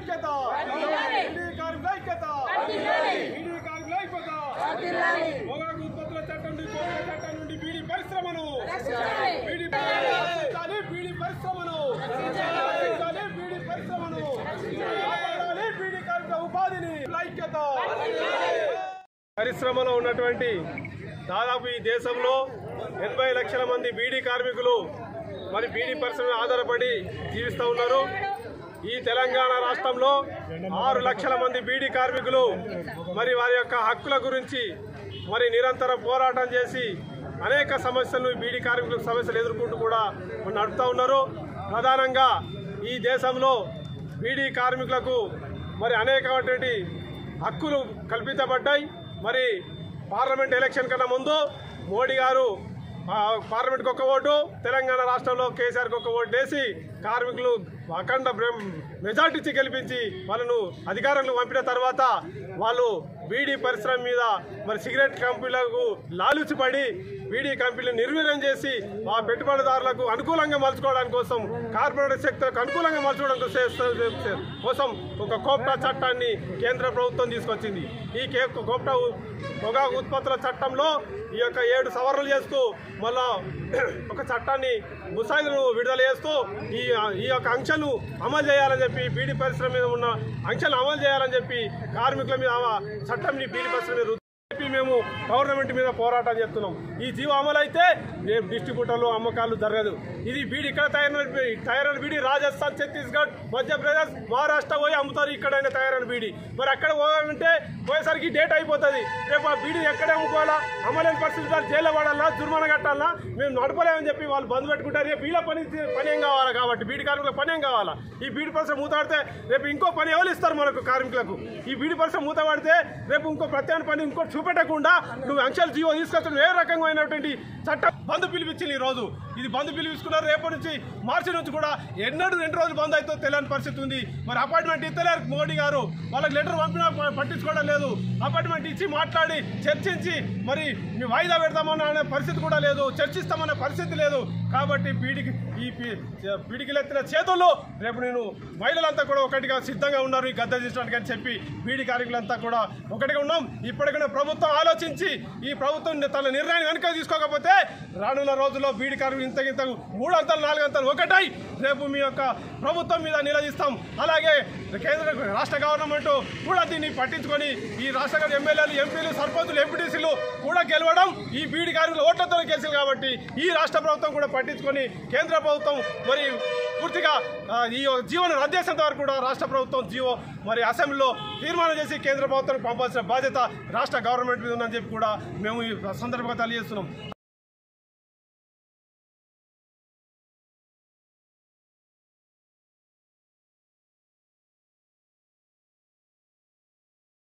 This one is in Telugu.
ఐక్యత బీడీ కార్మికుల ఐక్యత బీడీ కార్మికుల ఐక్యత పొగాకు ఉత్పత్తుల చట్టం నుండి కోట్ల చట్టం నుండి బీడీ పరిశ్రమను బీడీ రక్షించాలి బీడీ పరిశ్రమను రక్షించాలి బీడీ పరిశ్రమను కాపాడాలి బీడీ కార్మికుల ఉపాధిని ఐక్యత పరిశ్రమలో ఉన్నటువంటి దాదాపు ఈ దేశంలో ఎనభై లక్షల మంది బీడీ కార్మికులు మరి బీడీ పరిశ్రమ ఆధారపడి జీవిస్తూ ఉన్నారు ఈ తెలంగాణ రాష్ట్రంలో ఆరు లక్షల మంది బీడీ కార్మికులు మరి వారి యొక్క హక్కుల గురించి మరి నిరంతరం పోరాటం చేసి అనేక సమస్యలను ఈ బీడీ కార్మికుల సమస్యలు ఎదుర్కొంటూ కూడా మరి నడుపుతూ ఉన్నారు ప్రధానంగా ఈ దేశంలో బీడీ కార్మికులకు మరి అనేకమైనటువంటి హక్కులు కల్పించబడ్డాయి మరి పార్లమెంట్ ఎలక్షన్ కన్నా ముందు మోడీ గారు ఆ, పార్లమెంట్కి ఒక ఓటు తెలంగాణ రాష్ట్రంలో కేసీఆర్కి ఒక ఓటు వేసి కార్మికులు అఖండ బ్రహ్మ- మెజార్టీ ఇచ్చి గెలిపించి వాళ్ళను అధికారంలో పంపిన తర్వాత వాళ్ళు బీడీ పరిశ్రమ మీద మరి సిగరెట్ కంపెనీలకు లాలుచిపడి బీడీ కంపెనీలు నిర్వీర్యం చేసి ఆ పెట్టుబడిదారులకు అనుకూలంగా మలుచుకోవడానికి కోసం కార్పొరేట్ సెక్టర్కు అనుకూలంగా మలుచుకోవడం కోసం- కోసం ఒక కోప్టా చట్టాన్ని కేంద్ర ప్రభుత్వం తీసుకొచ్చింది ఈ కే కోప్టా ఉ- పొగాకు ఉత్పత్తుల చట్టంలో ఈ యొక్క ఏడు సవరణలు చేస్తూ మళ్ళా ఒక చట్టాన్ని ముసాయిలను విడుదల చేస్తూ ఈ ఈ యొక్క ఆంక్షలు అమలు చేయాలని చెప్పి బీడీ పరిశ్రమ మీద ఉన్న ఆంక్షలు అమలు చేయాలని చెప్పి కార్మికుల మీద ఆ చట్టంని బీడీ పరిశ్రమ మీద రుద్దు చెప్పి మేము గవర్నమెంట్ మీద పోరాటం చేస్తున్నాం ఈ జీవో అమలు అయితే రేపు డిస్ట్రిబ్యూటర్లు అమ్మకాలు జరగదు ఇది బీడి ఇక్కడ తయారైన బీ- తయారైన బీడి రాజస్థాన్ ఛత్తీస్గఢ్ మధ్యప్రదేశ్ మహారాష్ట్ర పోయి అమ్ముతారు ఇక్కడైనా తయారైన బీడి మరి అక్కడ పోవాలంటే పోయేసరికి డేట్ అయిపోతుంది రేపు ఆ బీడి ఎక్కడే అమ్ముకోవాలా అమ్మలేని పరిస్థితి ఉంటే జైల్లో పడాలా జుర్మానా కట్టాలా మేము నడపలేమని చెప్పి వాళ్ళు బంద్ పెట్టుకుంటారు రేపు వీళ్ళ పని పని ఏం కావాలా కాబట్టి బీడి కార్మికుల పని ఏం కావాలా ఈ బీడి పరిశ్రమ మూతపడితే రేపు ఇంకో పని ఎవరు ఇస్తారు మనకు కార్మికులకు ఈ బీడి పరిశ్రమ మూతపడితే రేపు ఇంకో ప్రత్యామ్నాయ పని ఇంకో చూపెట్టకుండా నువ్వు అంశాలు జీవో తీసుకొచ్చిన ఏ రకమైనటువంటి చట్టం బంద్ పిలిపించింది ఈ రోజు ఇది బంద్ పిలిపించుకున్నారు రేపటి నుంచి మార్చి నుంచి కూడా ఎన్నడూ రెండు రోజులు బంద్ అయితే తెలియని పరిస్థితి ఉంది మరి అపార్ట్మెంట్ ఇస్తలేరు మోడీ గారు వాళ్ళకి లెటర్ పంపినా ప- పట్టించుకోవడం లేదు అపార్ట్మెంట్ ఇచ్చి మాట్లాడి చర్చించి మరి మీ వాయిదా పెడతామని అనే పరిస్థితి కూడా లేదు చర్చిస్తామనే పరిస్థితి లేదు కాబట్టి పీడికి ఈ పీ- పీడికిలెత్తిన చేతుల్లో రేపు నేను మహిళలంతా కూడా ఒకటిగా సిద్ధంగా ఉన్నారు ఈ గద్ద తీసడానికి అని చెప్పి బీడి కార్మికులంతా కూడా ఒకటిగా ఉన్నాం ఇప్పటికైనా ప్రభుత్వం ఆలోచించి ఈ ప్రభుత్వం తన నిర్ణయాన్ని వెనుక తీసుకోకపోతే రానున్న రోజుల్లో బీడి కార్మికులు ఇంత ఇంత మూడు అంతలు నాలుగు అంతలు ఒకటై రేపు మీ యొక్క ప్రభుత్వం మీద నిలదీస్తాం అలాగే కేంద్ర రాష్ట్ర గవర్నమెంట్ కూడా దీన్ని పట్టించుకొని ఈ రాష్ట్ర గవర్నమెంట్ ఎమ్మెల్యేలు ఎంపీలు సర్పంచులు ఎంపీటీసీలు కూడా గెలవడం ఈ బీడి కార్మికుల ఓట్లతో గెలిచింది కాబట్టి ఈ రాష్ట్ర ప్రభుత్వం కూడా పట్టించుకొని కేంద్ర ప్రభుత్వం మరి పూర్తిగా ఆ, ఈ జీవన రద్దేశంత వరకు కూడా రాష్ట్ర ప్రభుత్వం జీవో మరి అసెంబ్లీలో తీర్మానం చేసి కేంద్ర ప్రభుత్వానికి పంపాల్సిన బాధ్యత రాష్ట్ర గవర్నమెంట్ మీద ఉందని చెప్పి కూడా మేము ఈ సందర్భంగా తెలియజేస్తున్నాం